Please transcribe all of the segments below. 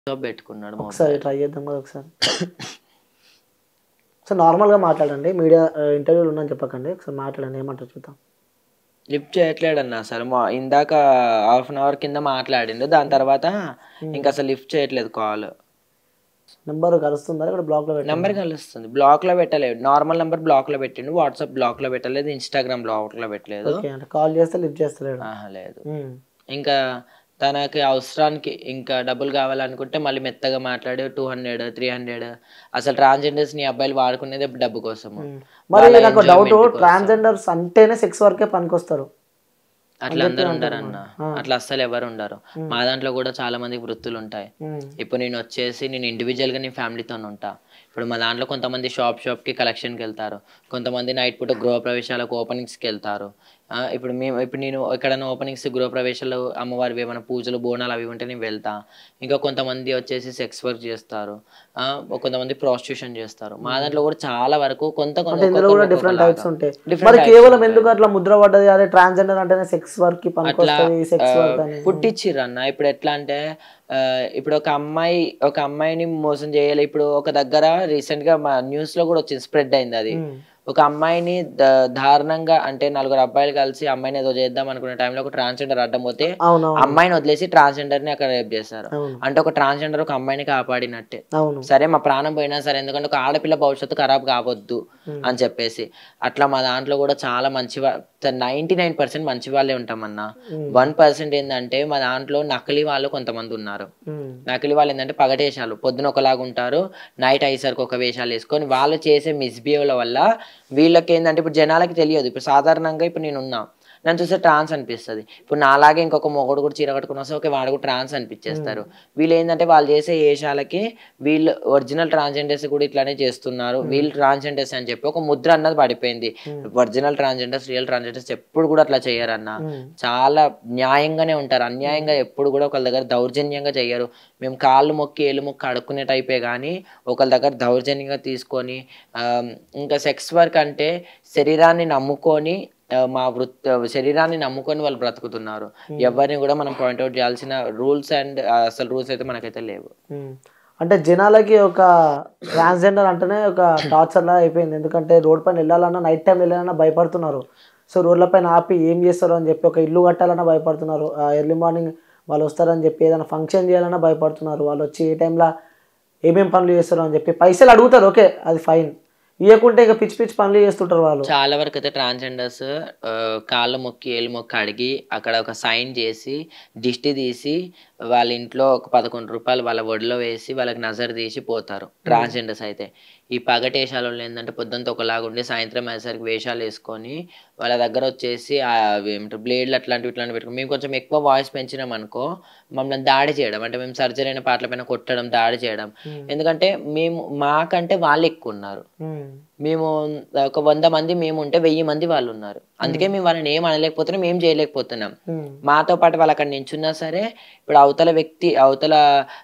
Job పెట్టుకున్నాడు మా ఒకసారి ట్రై చేద్దాం కదా ఒకసారి సో నార్మల్గా మాట్లాడండి మీడియా ఇంటర్వ్యూలు ఉందని చెప్పకండి ఒకసారి మాట్లాడండి ఏమంటారు చూద్దాం లిఫ్ట్ చేయట్లేడన్న అసలు మా ఇందాక హాఫ్ అన్ అవర్ కింద మాట్లాడిండు దాని తర్వాత ఇంకా అసలు లిఫ్ట్ చేయట్లేదు కాల్ నెంబర్ కలుస్తుందా ఇక్కడ బ్లాక్లో పెట్టండి నెంబర్ కలుస్తుంది బ్లాక్ లో పెట్టలేదు నార్మల్ నెంబర్ బ్లాక్ లో పెట్టిండు వాట్సాప్ బ్లాక్ లో పెట్టలేదు ఇన్స్టాగ్రామ్ బ్లాక్ లో పెట్టలేదు ఓకే అంటే కాల్ చేస్తే లిఫ్ట్ చేస్తలేడు ఆహా, లేదు ఉమ్. ఇంకా తనకి అవసరానికి ఇంకా డబ్బులు కావాలనుకుంటే మళ్ళీ మెత్తగా మాట్లాడి టూ హండ్రెడ్ త్రీ హండ్రెడ్ అసలు ట్రాన్స్జెండర్స్ ని అబ్బాయిలు వాడుకునేది డబ్బు కోసం ఉమ్. మరి నాకు డౌట్ ట్రాన్స్జెండర్స్ అంటేనే సెక్స్ వర్కే పనికొస్తారు అట్లా అందరు ఉండరు అన్న అట్లా అస్సలు ఎవరు ఉండరు మా దాంట్లో కూడా చాలా మంది వృత్తులు ఉంటాయి ఉమ్. ఇప్పుడు నేను వచ్చేసి నేను ఇండివిజువల్ గా నేను ఫ్యామిలీతో ఉంటా ఇప్పుడు మా దాంట్లో కొంతమంది షాప్ షాప్ కి కలెక్షన్ కి వెళ్తారు కొంతమంది నైట్ పూట గృహ ప్రవేశాలకు ఓపెనింగ్స్ కి వెళ్తారు ఆ, ఇప్పుడు మేము ఇప్పుడు నేను ఎక్కడైనా ఓపెనింగ్స్ గృహ ప్రవేశాలు అమ్మవారివి ఏమైనా పూజలు బోనాలు అవి ఉంటే నేను వెళ్తా ఇంకా కొంతమంది వచ్చేసి సెక్స్ వర్క్ చేస్తారు ఆ, కొంతమంది ప్రాస్టిట్యూషన్ చేస్తారు మా దాంట్లో కూడా చాలా వరకు కొంత కొంత అంటే ఇందులో కూడా ఒక్కొక్కరు డిఫరెంట్ ఒక్కొక్కలాగా. టైప్స్ ఉంటాయి Different మరి types కేవలం ఉంటాయి. ఎందుకు అట్లా ముద్ర పడ్డది అదే ట్రాన్స్జెండర్ అంటేనే సెక్స్ వర్క్ కి పనికొస్తుంది సెక్స్ వర్క్ అని పుట్టించిర్రు అన్న ఇప్పుడు ఎట్లా అంటే ఆ, ఇప్పుడు ఒక అమ్మాయి ఒక అమ్మాయిని మోసం చేయాలి ఇప్పుడు ఒక దగ్గర రీసెంట్ గా మా న్యూస్ లో కూడా వచ్చింది స్ప్రెడ్ అయింది అది ఉమ్. ఒక అమ్మాయిని ద- దారుణంగా అంటే నలుగురు అబ్బాయిలు కలిసి అమ్మాయిని ఏదో చేద్దాం అనుకునే టైంలో ఒక ట్రాన్స్జెండర్ అడ్డం పోతే అవునవును అమ్మాయిని వదిలేసి ట్రాన్స్జెండర్ ని అక్కడ రేప్ చేస్తారు అవును అంటే ఒక ట్రాన్స్జెండర్ ఒక అమ్మాయిని కాపాడినట్టే అవును సరే మా ప్రాణం పోయినా సరే ఎందుకంటే ఒక ఆడపిల్ల భవిష్యత్తు ఖరాబ్ కావద్దు అని చెప్పేసి అట్లా మా దాంట్లో కూడా చాలా మంచి నైన్టీ నైన్ పర్సెంట్ మంచి వాళ్ళే ఉంటామన్నా వన్ పర్సెంట్ ఏంటంటే మా దాంట్లో నకిలీ వాళ్ళు కొంతమంది ఉన్నారు ఉమ్. నకిలీ వాళ్ళు ఏంటంటే పగటేశాలు పొద్దున ఒకలాగా ఉంటారు నైట్ అయ్యేసరికి ఒక వేషాలు వేసుకొని వాళ్ళు చేసే మిస్బిహేవ్ల వల్ల వీళ్ళకి ఏంటంటే ఇప్పుడు జనాలకి తెలియదు ఇప్పుడు సాధారణంగా ఇప్పుడు నేను ఉన్నా నన్ను చూస్తే ట్రాన్స్ అనిపిస్తుంది ఇప్పుడు నాలాగే ఇంకొక మొగడు కూడా చీర కట్టుకుని వస్తే ఓకే వాడు కూడా ట్రాన్స్ అనిపించేస్తారు వీళ్ళు ఏంటంటే వాళ్ళు చేసే వేషాలకి వీళ్ళు ఒరిజినల్ ట్రాన్స్జెండర్స్ కూడా ఇట్లానే చేస్తున్నారు వీళ్ళు ట్రాన్స్జెండర్స్ అని చెప్పి ఒక ముద్ర అన్నది పడిపోయింది ఒరిజినల్ ట్రాన్స్జెండర్స్ రియల్ ట్రాన్స్జెండర్స్ ఎప్పుడు కూడా అట్లా చేయరన్న ఉమ్. చాలా న్యాయంగానే ఉంటారు అన్యాయంగా ఎప్పుడు కూడా ఒకళ్ళ దగ్గర దౌర్జన్యంగా చెయ్యరు మేము కాళ్ళు మొక్కి ఏళ్ళు మొక్కి అడుక్కునే టైపే కానీ ఒకళ్ళ దగ్గర దౌర్జన్యంగా తీసుకొని ఆ, ఇంకా సెక్స్ వర్క్ అంటే శరీరాన్ని నమ్ముకొని ఆ, మా వృత్తి శరీరాన్ని నమ్ముకొని వాళ్ళు బ్రతుకుతున్నారు ఎవరిని కూడా మనం పాయింట్అవుట్ చేయాల్సిన రూల్స్ అండ్ అసలు రూల్స్ అయితే మనకైతే లేవు ఉమ్. అంటే జనాలకి ఒక ట్రాన్స్జెండర్ అంటేనే ఒక టార్చర్ లా అయిపోయింది ఎందుకంటే రోడ్ పైన వెళ్ళాలన్నా నైట్ టైం వెళ్ళాలన్నా భయపడుతున్నారు సో రోడ్ల పైన ఆపి ఏం చేస్తారు అని చెప్పి ఒక ఇల్లు కట్టాలన్నా భయపడుతున్నారు ఎర్లీ మార్నింగ్ వాళ్ళు వస్తారని చెప్పి ఏదైనా ఫంక్షన్ చేయాలన్నా భయపడుతున్నారు వాళ్ళు వచ్చి ఏ టైంలో ఏమేం పనులు చేస్తారు అని చెప్పి పైసలు అడుగుతారు ఓకే అది ఫైన్ ఇవ్వకుంటే ఇక పిచ్చి పిచ్చి పనులు చేస్తుంటారు వాళ్ళు చాలా వరకు అయితే ట్రాన్స్జెండర్స్ కాళ్ళు మొక్కి ఏళ్ళు మొక్కి అడిగి అక్కడ ఒక సైన్ చేసి దిష్టి తీసి వాళ్ళ ఇంట్లో ఒక పదకొండు రూపాయలు వాళ్ళ ఒడిలో వేసి వాళ్ళకి నజర్ తీసి పోతారు ట్రాన్స్జెండర్స్ అయితే ఈ పగటేషాల వాళ్ళు ఏంటంటే పొద్దున్నతో ఒకలాగా ఉండి సాయంత్రం అయ్యేసరికి వేషాలు వేసుకొని వాళ్ళ దగ్గర వచ్చేసి ఆ అవి ఏమంటారు బ్లేడ్లు అట్లాంటివి ఇట్లాంటివి పెట్టుకుని మేము కొంచెం ఎక్కువ వాయిస్ పెంచినాం అనుకో మమ్మల్ని దాడి చేయడం అంటే మేము సర్జరీ అయిన పాటల పైన కొట్టడం దాడి చేయడం ఎందుకంటే మేము మాకంటే వాళ్ళు ఎక్కువ ఉన్నారు ఉమ్. మేము ఒక వంద మంది మేము ఉంటే వెయ్యి మంది వాళ్ళు ఉన్నారు అందుకే మేము వాళ్ళని ఏం అనలేకపోతున్నాం ఏం చేయలేకపోతున్నాం ఉమ్. మాతో పాటు వాళ్ళు అక్కడ నించున్నా సరే ఇప్పుడు అవతల వ్యక్తి అవతల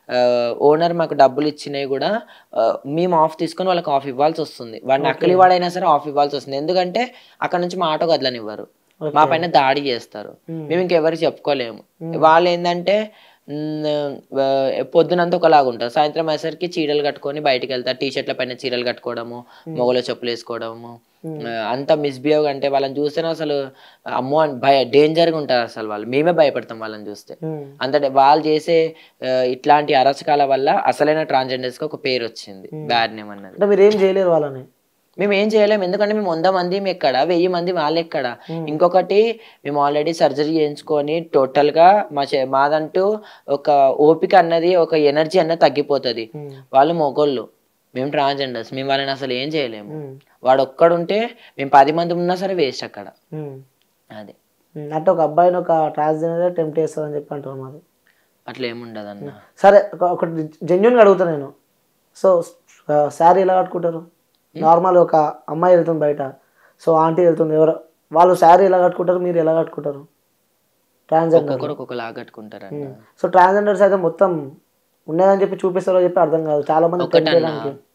ఓనర్ మాకు డబ్బులు ఇచ్చినవి కూడా ఆ, మేము ఆఫ్ తీసుకొని వాళ్ళకి ఆఫ్ ఇవ్వాల్సి వస్తుంది వాడు నకిలీ వాడైనా సరే ఆఫ్ ఇవ్వాల్సి వస్తుంది ఎందుకంటే అక్కడ నుంచి మా ఆటో కదలనివ్వరు మా పైన దాడి చేస్తారు మేము ఇంకెవరికి చెప్పుకోలేము వాళ్ళు ఏంటంటే మ్, ఆ, పొద్దునంతా ఒకలాగా ఉంటారు సాయంత్రం అయ్యేసరికి చీరలు కట్టుకొని బయటికి వెళ్తారు టీ షర్ట్ల పైన చీరలు కట్టుకోవడము మొగలో చెప్పులు వేసుకోవడము ఆ, అంత మిస్బిహేవ్ అంటే వాళ్ళని చూస్తేనే అసలు అమ్మో అని భయ డేంజర్గా ఉంటారు అసలు వాళ్ళు మేమే భయపడతాం వాళ్ళని చూస్తే ఉమ్. అంతటే వాళ్ళు చేసే ఆ, ఇట్లాంటి అరచకాల వల్ల అసలైన ట్రాన్స్జెండర్స్ కి ఒక పేరు వచ్చింది బ్యాడ్ నేమ్ అన్నది అంటే మీరు ఏం చేయలేరు వాళ్ళని మేము ఏం చేయలేము ఎందుకంటే మేము వంద మంది ఎక్కడ వెయ్యి మంది వాళ్ళు ఎక్కడ ఇంకొకటి మేము ఆల్రెడీ సర్జరీ చేయించుకొని టోటల్ గా మా చే- మాదంటూ ఒక ఓపిక అన్నది ఒక ఎనర్జీ అన్నది తగ్గిపోతుంది ఉమ్. వాళ్ళు మొగోళ్ళు మేము ట్రాన్స్జెండర్స్ మేము వాళ్ళని అసలు ఏం చేయలేము ఉమ్. వాడు ఒక్కడుంటే మేము పది మంది ఉన్నా సరే వేస్ట్ అక్కడ ఉమ్. అది ఉమ్. అంటే ఒక అబ్బాయిని ఒక ట్రాన్స్జెండర్ టెంప్ట్ చేస్తారని చెప్పి అంటారు మరి అట్లా ఏముండదు అన్న సరే ఒక- ఒకటి జెన్యున్గా అడుగుతా నేను సో శారీ ఎలా కట్టుకుంటారు నార్మల్ ఒక అమ్మాయి వెళ్తుంది బయట సో ఆంటీ వెళ్తుంది ఎవరు వాళ్ళు శారీ ఎలా కట్టుకుంటారు మీరు ఎలా కట్టుకుంటారు ట్రాన్స్జెండర్ ఒక్కొక్కరు ఒక్కొక్కలా కట్టుకుంటారు అన్న సో ట్రాన్స్జెండర్స్ అయితే మొత్తం ఉన్నదని చెప్పి చూపిస్తారో చెప్పి అర్థం కాదు చాలా మంది tempt ఒకటన్నా చేయడానికి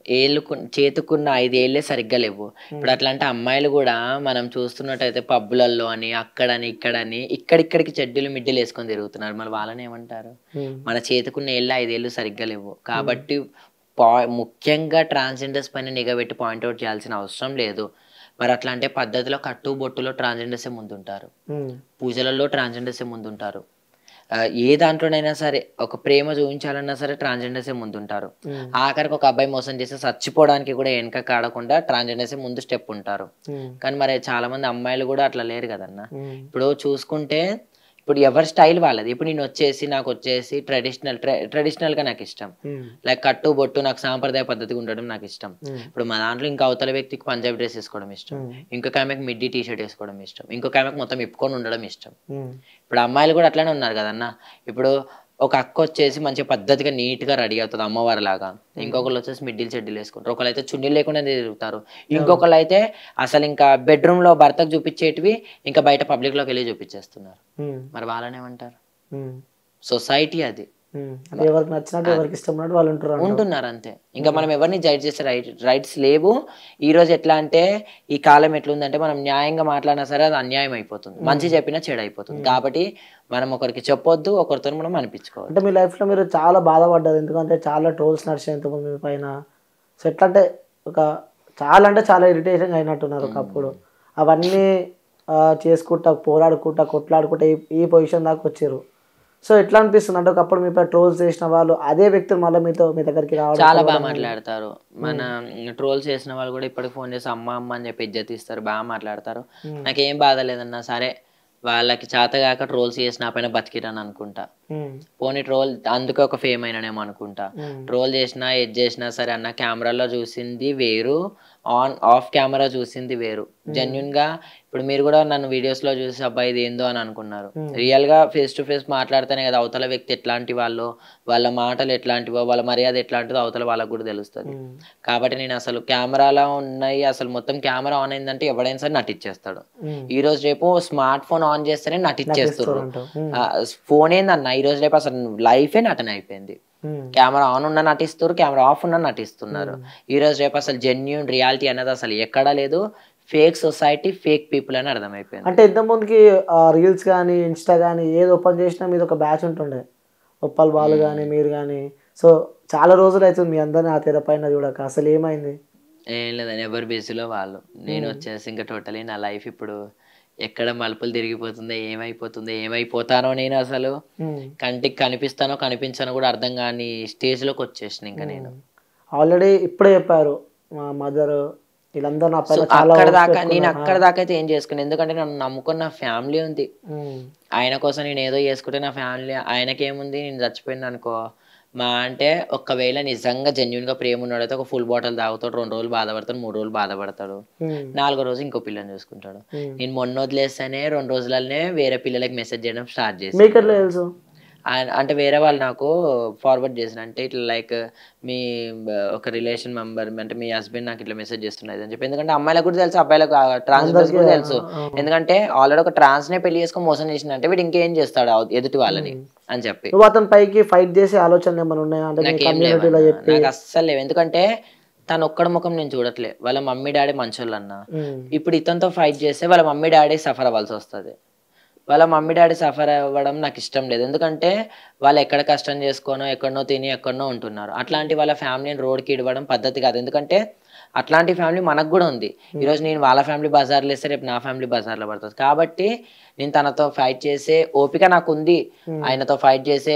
ఏళ్ళకు చేతుకున్న ఐదేళ్లే సరిగ్గా లేవు ఇప్పుడు అట్లాంటి అమ్మాయిలు కూడా మనం చూస్తున్నట్టయితే పబ్బులలో అని అక్కడని ఇక్కడని ఇక్కడిక్కడికి చెడ్డీలు మిడ్డీలు వేసుకొని తిరుగుతున్నారు మరి వాళ్ళని ఏమంటారు ఉమ్, మన చేతుకున్న ఏళ్ళు ఐదేళ్ళు సరిగ్గా లేవు కాబట్టి పా ముఖ్యంగా ట్రాన్స్జెండర్స్ పైన నిఘా పెట్టి పాయింట్అవుట్ చేయాల్సిన అవసరం లేదు మరి అట్లాంటి పద్ధతిలో కట్టు బొట్టులో ట్రాన్స్జెండర్సే ముందుంటారు ఉమ్, పూజలలో ట్రాన్స్జెండర్సే ముందుంటారు ఆ, ఏ దాంట్లోనైనా సరే ఒక ప్రేమ చూపించాలన్నా సరే ట్రాన్స్జెండర్సే ముందుంటారు ఉమ్, ఆఖరికి ఒక అబ్బాయి మోసం చేస్తే చచ్చిపోవడానికి కూడా వెనక కాడకుండా ట్రాన్స్జెండర్సే ముందు స్టెప్ ఉంటారు ఉమ్, కానీ మరి చాలా మంది అమ్మాయిలు కూడా అట్లా లేరు కదన్నా ఉమ్, ఇప్పుడు చూసుకుంటే ఇప్పుడు ఎవరి స్టైల్ వాళ్ళది ఇప్పుడు నేను వచ్చేసి నాకు వచ్చేసి ట్రెడిషనల్ ట్రెడిషనల్ గా నాకు ఇష్టం ఉమ్, లైక్ కట్టు బొట్టు నాకు సాంప్రదాయ పద్ధతిగా ఉండడం నాకు ఇష్టం ఉమ్, ఇప్పుడు మా దాంట్లో ఇంకా అవతల వ్యక్తికి పంజాబీ డ్రెస్ వేసుకోవడం ఇష్టం ఉమ్, ఇంకొక ఇంకొక ఆమెకు మిడ్డీ టీ షర్ట్ వేసుకోవడం ఇష్టం ఇంకొక ఆమెకు మొత్తం ఇప్పుకొని ఉండడం ఇష్టం ఉమ్, ఇప్పుడు అమ్మాయిలు కూడా అట్లానే ఉన్నారు కదన్న ఇప్పుడు ఒక అక్క వచ్చేసి మంచి పద్ధతిగా నీట్ గా రెడీ అవుతుంది అమ్మవారి లాగా ఇంకొకళ్ళు వచ్చేసి మిడ్డీలు చెడ్డీలు వేసుకుంటారు ఒకళ్ళు అయితే చున్నీలు లేకుండా తిరుగుతారు ఇంకొకళ్ళు అయితే అసలు ఇంకా బెడ్రూమ్ లో భర్తకు చూపించేటివి ఇంకా బయట పబ్లిక్ లోకి వెళ్ళి చూపించేస్తున్నారు ఉమ్, మరి వాళ్ళని ఏమంటారు ఉమ్, సొసైటీ అది ఉమ్. అంటే ఎవరికి నచ్చినట్టు ఎవరికి ఇష్టం ఉన్నట్టు వాళ్ళు ఉంటారు అంటావు. ఉంటున్నారు అంతే ఇంకా మనం ఎవరిని జడ్జ్ చేసే రైట్ రైట్స్ లేవు ఈ రోజు ఎట్లా అంటే ఈ కాలం ఎట్లుందంటే మనం న్యాయంగా మాట్లాడినా సరే అది అన్యాయం అయిపోతుంది మంచి చెప్పినా చెడు అయిపోతుంది కాబట్టి మనం ఒకరికి చెప్పొద్దు ఒకరితో మనం అనిపించుకోవాలి అంటే మీ లైఫ్లో మీరు చాలా బాధపడ్డారు ఎందుకంటే చాలా ట్రోల్స్ నడిచాయి ఇంతకుముందు మీ పైన సో ఎట్లా అంటే ఒక చాలా అంటే చాలా ఇరిటేషన్ అయినట్టున్నారు ఒకప్పుడు అవన్నీ ఆ, చేసుకుంటా పోరాడుకుంటా కొట్లాడుకుంటా ఈ ఈ పొజిషన్ దాకా వచ్చారు సో ఎట్లా అనిపిస్తుంది అంటే ఒకప్పుడు మీపై ట్రోల్స్ చేసిన వాళ్ళు అదే వ్యక్తులు మళ్ళీ మీతో మీ దగ్గరికి రావడం చాలా బాగా మాట్లాడతారు మన ట్రోల్స్ చేసిన వాళ్ళు కూడా ఇప్పటికి ఫోన్ చేసి అమ్మ అమ్మ అని చెప్పి ఇజ్జత్ ఇస్తారు బాగా మాట్లాడతారు నాకేం బాధ లేదన్నా సరే వాళ్ళకి చేతగాక ట్రోల్స్ చేసి నా పైన బతికిరని అనుకుంటా ఉమ్, పోనీ ట్రోల్ అందుకే ఒక ఫేమ్ అయినానేమో అనుకుంటా ఉమ్, ట్రోల్ చేసినా ఎడ్ చేసినా సరే అన్న కెమెరాలో చూసింది వేరు ఆన్ ఆఫ్ కెమెరా చూసింది వేరు జెన్యున్ గా ఇప్పుడు మీరు కూడా నన్ను వీడియోస్ లో చూసి అబ్బాయి ఇది ఏందో అని అనుకున్నారు రియల్ గా ఫేస్ టు ఫేస్ మాట్లాడితేనే కదా అవతల వ్యక్తి ఎట్లాంటి వాళ్ళు వాళ్ళ మాటలు ఎట్లాంటివో వాళ్ళ మర్యాద ఎట్లాంటిదో అవతల వాళ్ళకు కూడా తెలుస్తుంది ఉమ్, కాబట్టి నేను అసలు కెమెరాలో ఉన్నాయి అసలు మొత్తం కెమెరా ఆన్ అయిందంటే ఎవడైనా సరే నటించేస్తాడు ఉమ్. ఈ రోజు రేపు స్మార్ట్ ఫోన్ ఆన్ చేస్తేనే నటించేస్తారు అంటావు. ఉమ్, ఫోన్ ఏందన్న ఈ రోజు రేపు అసలు లైఫే నటన అయిపోయింది ఉమ్, కెమెరా ఆన్ ఉన్న నటిస్తారు కెమెరా ఆఫ్ ఉన్న నటిస్తున్నారు ఈ రోజు రేపు అసలు జెన్యున్ రియాలిటీ అనేది అసలు ఎక్కడా లేదు ఫేక్ సొసైటీ ఫేక్ పీపుల్ అని అర్థమైపోయింది అంటే ఇంతకుముందుకి రీల్స్ కానీ ఇన్స్టా కానీ ఏది ఓపెన్ చేసినా మీద ఒక బ్యాచ్ ఉంటుండే ఒప్పల్ బాలు కానీ మీరు కానీ సో చాలా రోజులు అవుతుంది మీ అందరిని ఆ తెర పైన చూడక అసలు ఏమైంది ఏం లేదని ఎవరు బిజీలో వాళ్ళు నేను వచ్చేసి ఇంకా టోటలీ నా లైఫ్ ఇప్పుడు ఎక్కడ మలుపులు తిరిగిపోతుందో ఏమైపోతుందో ఏమైపోతానో నేను అసలు ఉమ్. కంటికి కనిపిస్తానో కనిపించానో కూడా అర్థం కాని స్టేజ్ లోకి వచ్చేసిన ఇంకా నేను ఆల్రెడీ ఇప్పుడే చెప్పారు మా మదర్ వీళ్ళందరూ నా పైన చాలా అక్కడ hopes దాకా నేను పెట్టుకున్నారు. అక్కడ దాకా అయితే ఏం చేసుకున్నాను ఎందుకంటే నన్ను నమ్ముకున్న ఫ్యామిలీ ఉంది ఉమ్, ఆయన కోసం నేను ఏదో చేసుకుంటే నా ఫ్యామిలీ ఆయనకేముంది నేను చచ్చిపోయింది అనుకో మా అంటే ఒకవేళ నిజంగా జెన్యున్ గా ప్రేమ ఉన్నాడైతే ఒక ఫుల్ బాటిల్ తాగుతాడు రెండు రోజులు బాధపడతాడు మూడు రోజులు బాధపడతాడు ఉమ్, నాలుగో రోజు ఇంకో పిల్లని చూసుకుంటాడు ఉమ్. నేను మొన్న వదిలేస్తేనే రెండు రోజులనే వేరే పిల్లలకి మెసేజ్ చేయడం స్టార్ట్ చేసి మీకు ఎట్లా తెలుసు ఆయన- అంటే వేరే వాళ్ళు నాకు ఫార్వర్డ్ చేసిన అంటే ఇట్లా లైక్ మీ బ- ఒక రిలేషన్ మెంబర్ అంటే మీ హస్బెండ్ నాకు ఇట్లా మెసేజ్ చేస్తున్నది అని చెప్పి ఎందుకంటే అమ్మాయిలకు కూడా తెలుసు అబ్బాయిలకు ట్రాన్స్ కూడా తెలుసు ఎందుకంటే ఆల్రెడీ ఒక ట్రాన్స్ నే పెళ్లి చేసుకొని మోసం చేసిన అంటే వీడు ఇంకేం చేస్తాడు అవ- ఎదుటి వాళ్ళని అని చెప్పి నువ్వు అతని పైకి ఫైట్ చేసే ఆలోచనలు ఏమైనా ఉన్నాయా అంటే మీ నాకేం కమ్యూనిటీలో లేవన్నా. చెప్పి నాకు అస్సలు లేవు ఎందుకంటే తను ఒక్కడ ముఖం నేను చూడట్లే వాళ్ళ మమ్మీ డాడీ మంచోళ్ళు అన్న ఉమ్, ఇప్పుడు ఇతనితో ఫైట్ చేస్తే వాళ్ళ మమ్మీ డాడీ సఫర్ అవ్వాల్సి వస్తుంది వాళ్ళ మమ్మీ డాడీ సఫర్ అవ్వడం నాకు ఇష్టం లేదు ఎందుకంటే వాళ్ళు ఎక్కడ కష్టం చేసుకోనో ఎక్కడనో తిని ఎక్కడనో ఉంటున్నారు అట్లాంటి వాళ్ళ ఫ్యామిలీని రోడ్కి ఇడవడం పద్ధతి కాదు ఎందుకంటే అట్లాంటి ఫ్యామిలీ మనకు కూడా ఉంది ఈరోజు నేను వాళ్ళ ఫ్యామిలీ బజార్లో వేస్తే రేపు నా ఫ్యామిలీ బజార్లో పడుతుంది కాబట్టి నేను తనతో ఫైట్ చేసే ఓపిక నాకు ఉంది ఆయనతో ఫైట్ చేసే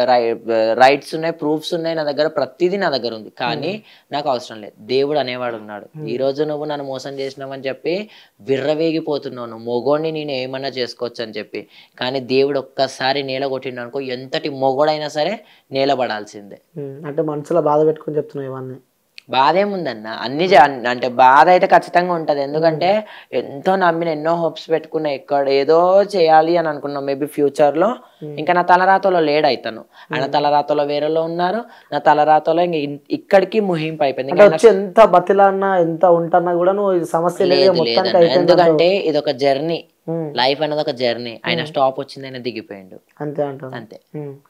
రైట్స్ ఉన్నాయి ప్రూఫ్స్ ఉన్నాయి నా దగ్గర ప్రతిదీ నా దగ్గర ఉంది కానీ నాకు అవసరం లేదు దేవుడు అనేవాడు ఉన్నాడు ఈ రోజు నువ్వు నన్ను మోసం చేసినావని చెప్పి విర్రవేగిపోతున్నావు మొగోడిని నేను ఏమన్నా చేసుకోవచ్చు అని చెప్పి కానీ దేవుడు ఒక్కసారి నేల కొట్టిండు అనుకో ఎంతటి మొగోడైనా సరే నేలబడాల్సిందే ఉమ్, అంటే మనసులో బాధ పెట్టుకొని చెప్తున్నావు ఇవన్నీ బాధ ఏముందన్న అన్ని జ- అంటే బాధ అయితే ఖచ్చితంగా ఉంటది ఎందుకంటే ఎంతో నమ్మిన ఎన్నో హోప్స్ పెట్టుకున్నా ఎక్కడ ఏదో చేయాలి అని అనుకున్నాం మేబీ ఫ్యూచర్ లో ఇంకా నా తలరాతలో లేడు అయితాను ఆయన తలరాతలో వేరేలో ఉన్నారు నా తలరాతలో ఇంక ఇన్- ఇక్కడికి ముహింపు అయిపోయింది అంటే ఇంకా వచ్చి ఎంత బతిలాన్నా ఎంత ఉంటన్నా కూడా నువ్వు ఇది సమస్య లేదు లేదు మొత్తానికి లేదన్న అయిపోయింది ఎందుకంటే ఇది ఒక జర్నీ ఉమ్, లైఫ్ అనేది ఒక జర్నీ ఆయన స్టాప్ వచ్చింది ఆయన దిగిపోయిండు అంతే అంటాను అంతే ఉమ్.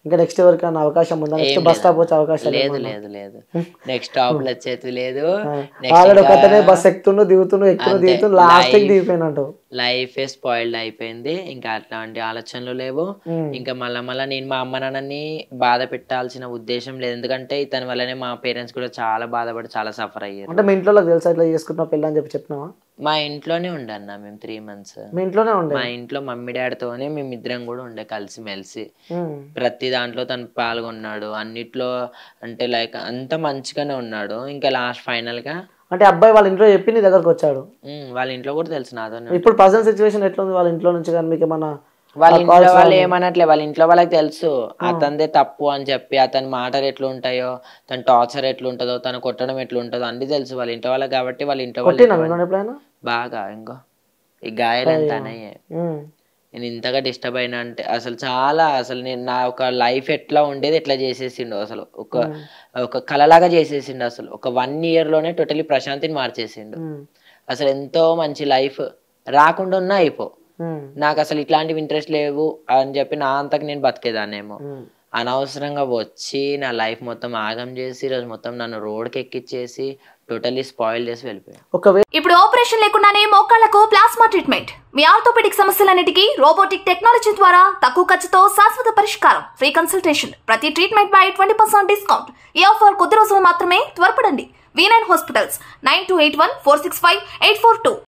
ఇంకా నెక్స్ట్ ఎవరికైనా అవకాశం ఉందా నెక్స్ట్ ఏం బస్ స్టాప్ లేదన్న. వచ్చే అవకాశం లేదు లేదు లేదు నెక్స్ట్ స్టాప్ వచ్చేది లేదు Next ఆల్రెడీ ఇంకా ఒకతనే బస్ ఎక్కుతుండు దిగుతుండు ఎక్కుతుండు అంతే. దిగుతుండు లాస్ట్ Life- దిగిపోయినట్టు లైఫ్ స్పాయిల్డ్ అయిపోయింది ఇంకా అట్లాంటి ఆలోచనలు లేవు ఉమ్. ఇంకా మళ్ళా మళ్ళీ నేను మా అమ్మ నాన్నని బాధ పెట్టాల్సిన ఉద్దేశం లేదు ఎందుకంటే ఇతని వల్లనే మా పేరెంట్స్ కూడా చాలా బాధపడి చాలా సఫర్ అయ్యారు అంటే మీ ఇంట్లో తెలుసా ఇట్లా చేసుకుంటున్నా పెళ్ళి అని చెప్పి చెప్పినావా మా ఇంట్లోనే ఉండే అన్న మేము త్రీ మంత్స్ మీ ఇంట్లోనే ఉండే మా ఇంట్లో మమ్మీ డాడీతోనే మేము ఇద్దరం కూడా ఉండే కలిసి మెలిసి ఉమ్. ప్రతి దాంట్లో తను పాల్గొన్నాడు అన్నిట్లో అంటే లైక్ అంత మంచిగానే ఉన్నాడు ఇంకా లాస్ట్ ఫైనల్ గా అంటే అబ్బాయి వాళ్ళ ఇంట్లో చెప్పి నీ దగ్గరకు వచ్చాడు ఉమ్, వాళ్ళ ఇంట్లో కూడా తెలుసు నాతోనే ఇప్పుడు ప్రజెంట్ సిచ్యువేషన్ ఎట్లా ఉంది వాళ్ళ ఇంట్లో నుంచి కానీ మీకు ఏమన్నా వాళ్ళ ఇంట్లో వాళ్ళు ఏమనట్లే వాళ్ళ ఇంట్లో వాళ్ళకి తెలుసు అతనిదే తప్పు అని చెప్పి అతని మాటలు ఎట్లా ఉంటాయో తన టార్చర్ ఎట్లా ఉంటుందో తను కొట్టడం ఎట్లా ఉంటుందో అన్ని తెలుసు వాళ్ళ ఇంట్లో వాళ్ళకి కాబట్టి వాళ్ళ ఇంట్లో వాళ్ళు కొట్టినా నేను ఎప్పుడైనా బాగా ఇంకో ఈ గాయాలు ఎంత అయ్యాయి ఉమ్. నేను ఇంతగా డిస్టర్బ్ అయినా అంటే అసలు చాలా అసలు నేను నా ఒక లైఫ్ ఎట్లా ఉండేది ఎట్లా చేసేసిండు అసలు ఒక ఒక కలలాగా చేసేసిండు అసలు ఒక వన్ ఇయర్ లోనే టోటలీ ప్రశాంతిని మార్చేసిండు ఉమ్. అసలు ఎంతో మంచి లైఫ్ రాకుండా ఉన్నా అయిపో ఉమ్. నాకు అసలు ఇట్లాంటివి ఇంట్రెస్ట్ లేవు అని చెప్పి నా అంతకు నేను బతికేదాన్నేమో ఉమ్. అనవసరంగా వచ్చి నా లైఫ్ మొత్తం ఆగం చేసి ఈరోజు మొత్తం నన్ను రోడ్కి ఎక్కిచ్చేసి టోటల్లీ స్పాయిల్ చేసి వెళ్ళిపోయాడు ఒకవేళ ఇప్పుడు ఆపరేషన్ లేకుండానే మోకాళ్లకు ప్లాస్మా ట్రీట్మెంట్ మీ ఆర్థోపెడిక్ సమస్యలన్నిటికీ రోబోటిక్ టెక్నాలజీ ద్వారా తక్కువ ఖర్చుతో శాశ్వత పరిష్కారం ఫ్రీ కన్సల్టేషన్ ప్రతి ట్రీట్మెంట్ పై ట్వంటీ పర్సెంట్ డిస్కౌంట్ ఈ ఆఫర్ కొద్ది రోజులు మాత్రమే త్వరపడండి V nine hospitals nine two eight one four six five eight four two